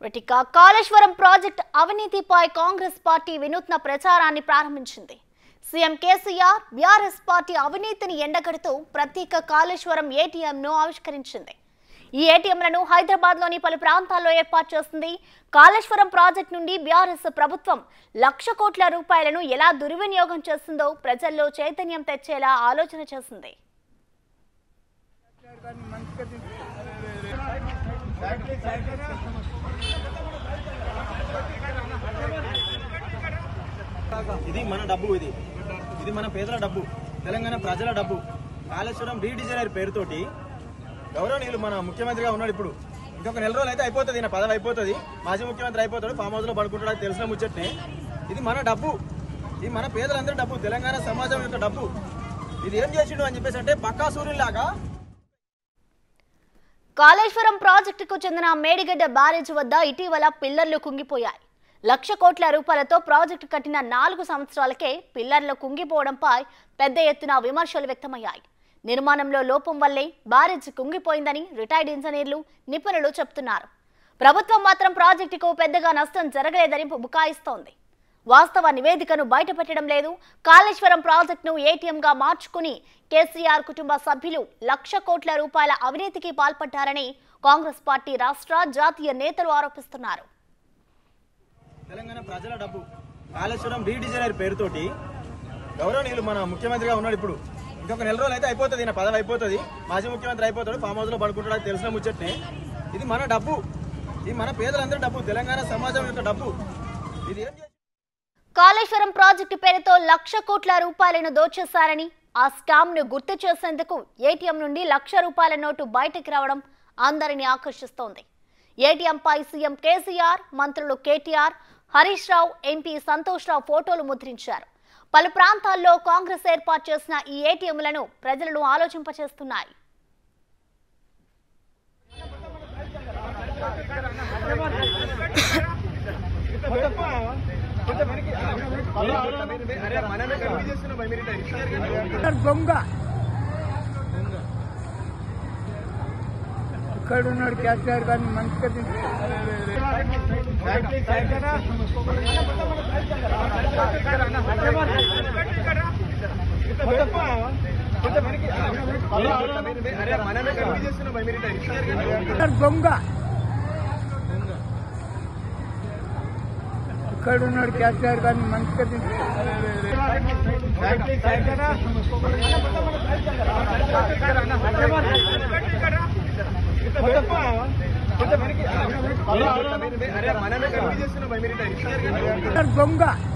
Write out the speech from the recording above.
ఇక కాళేశ్వరం ప్రాజెక్ట్ అవినీతిపై కాంగ్రెస్ పార్టీ వినూత్న ప్రచారాన్ని ప్రారంభించింది సీఎం కేసీఆర్ బీఆర్ఎస్ పార్టీ అవినీతిని ఎండగడుతూ ప్రత్యేక కాళేశ్వరం ఏటీఎంను ఆవిష్కరించింది ఈ ఏటీఎంలను హైదరాబాద్లోని పలు ప్రాంతాల్లో ఏర్పాటు చేస్తుంది కాళేశ్వరం ప్రాజెక్టు నుండి బీఆర్ఎస్ ప్రభుత్వం లక్ష కోట్ల రూపాయలను ఎలా దుర్వినియోగం చేస్తుందో ప్రజల్లో చైతన్యం తెచ్చేలా ఆలోచన చేసింది ఇది మన డబ్బు ఇది ఇది మన పేదల డబ్బు తెలంగాణ ప్రజల డబ్బు కాళేశ్వరం రీడిజైనర్ పేరుతోటి గౌరవనీయులు మన ముఖ్యమంత్రిగా ఉన్నాడు ఇప్పుడు ఇంకొక నెల రోజులు అయితే అయిపోతుంది ఈయన పదవి అయిపోతుంది మాజీ ముఖ్యమంత్రి అయిపోతాడు ఫామ్ హౌస్ లో పడుకుంటాడు అది తెలిసిన ముచ్చట్నే ఇది మన డబ్బు ఇది మన పేదలందరి డబ్బు తెలంగాణ సమాజం యొక్క డబ్బు ఇది ఏం చేసిండు అని చెప్పేసి అంటే పక్కా సూర్యులాగా కాళేశ్వరం ప్రాజెక్టుకు చెందిన మేడిగడ్డ బ్యారేజ్ వద్ద ఇటీవల పిల్లర్లు కుంగిపోయాయి లక్ష కోట్ల రూపాయలతో ప్రాజెక్టు కట్టిన నాలుగు సంవత్సరాలకే పిల్లర్లు కుంగిపోవడంపై పెద్ద ఎత్తున విమర్శలు వ్యక్తమయ్యాయి నిర్మాణంలో లోపం వల్లే బ్యారేజ్ కుంగిపోయిందని రిటైర్డ్ ఇంజనీర్లు నిపుణులు చెబుతున్నారు ప్రభుత్వం మాత్రం ప్రాజెక్టుకు పెద్దగా నష్టం జరగలేదని బుకాయిస్తోంది వాస్తవ నివేదికను బయటపెట్టడం లేదు కాళేశ్వరం ప్రాజెక్టును ఏటీఎంగా మార్చుకుని కేసీఆర్ కుటుంబ సభ్యులు లక్ష కోట్ల రూపాయల అవినీతికి పాల్పడ్డారని కాంగ్రెస్ పార్టీ రాష్ట్ర జాతీయ నేతలు ఆరోపిస్తున్నారు తెలంగాణ ప్రజల డబ్బు కాళేశ్వరం రీడిజైనర్ పేరుతోటి గౌరవనీయులు మన ముఖ్యమంత్రిగా ఉన్నాడు ఇప్పుడు ఇంకొక నెల రోజులు అయితే అయిపోతుంది ఈయన పదవి అయిపోతుంది మాజీ ముఖ్యమంత్రి అయిపోతాడు ఫామ్ హౌస్ లో పడుకుంటాడు అది తెలిసిన ముచ్చట్నే ఇది మన డబ్బు ఇది మన పేదలందరి డబ్బు తెలంగాణ సమాజం యొక్క డబ్బు ఇది ఏం చేసి కాళేశ్వరం ప్రాజెక్టు పేరుతో లక్ష కోట్ల రూపాయలను దోచేశారని ఆ స్కామ్ ను గుర్తు చేసేందుకు ఏటీఎం నుండి లక్ష రూపాయల నోటు బయటకు రావడం అందరినీ ఆకర్షిస్తోంది ఏటీఎంపై సీఎం కేసీఆర్ మంత్రులు కేటీఆర్ హరీష్ రావు ఎంపీ సంతోష్ రావు ఫోటోలు ముద్రించారు పలు ప్రాంతాల్లో కాంగ్రెస్ ఏర్పాటు చేసిన ఈ ఏటీఎంలను ప్రజలను ఆలోచింపచేస్తున్నాయి దొంగ ఇక్కడ ఉన్నాడు కేసీఆర్ గారిని మంచిగా తీసుకు దొంగ ఇక్కడ ఉన్నాడు కేసీఆర్ గారిని మంచిగా తీసుకు దొంగ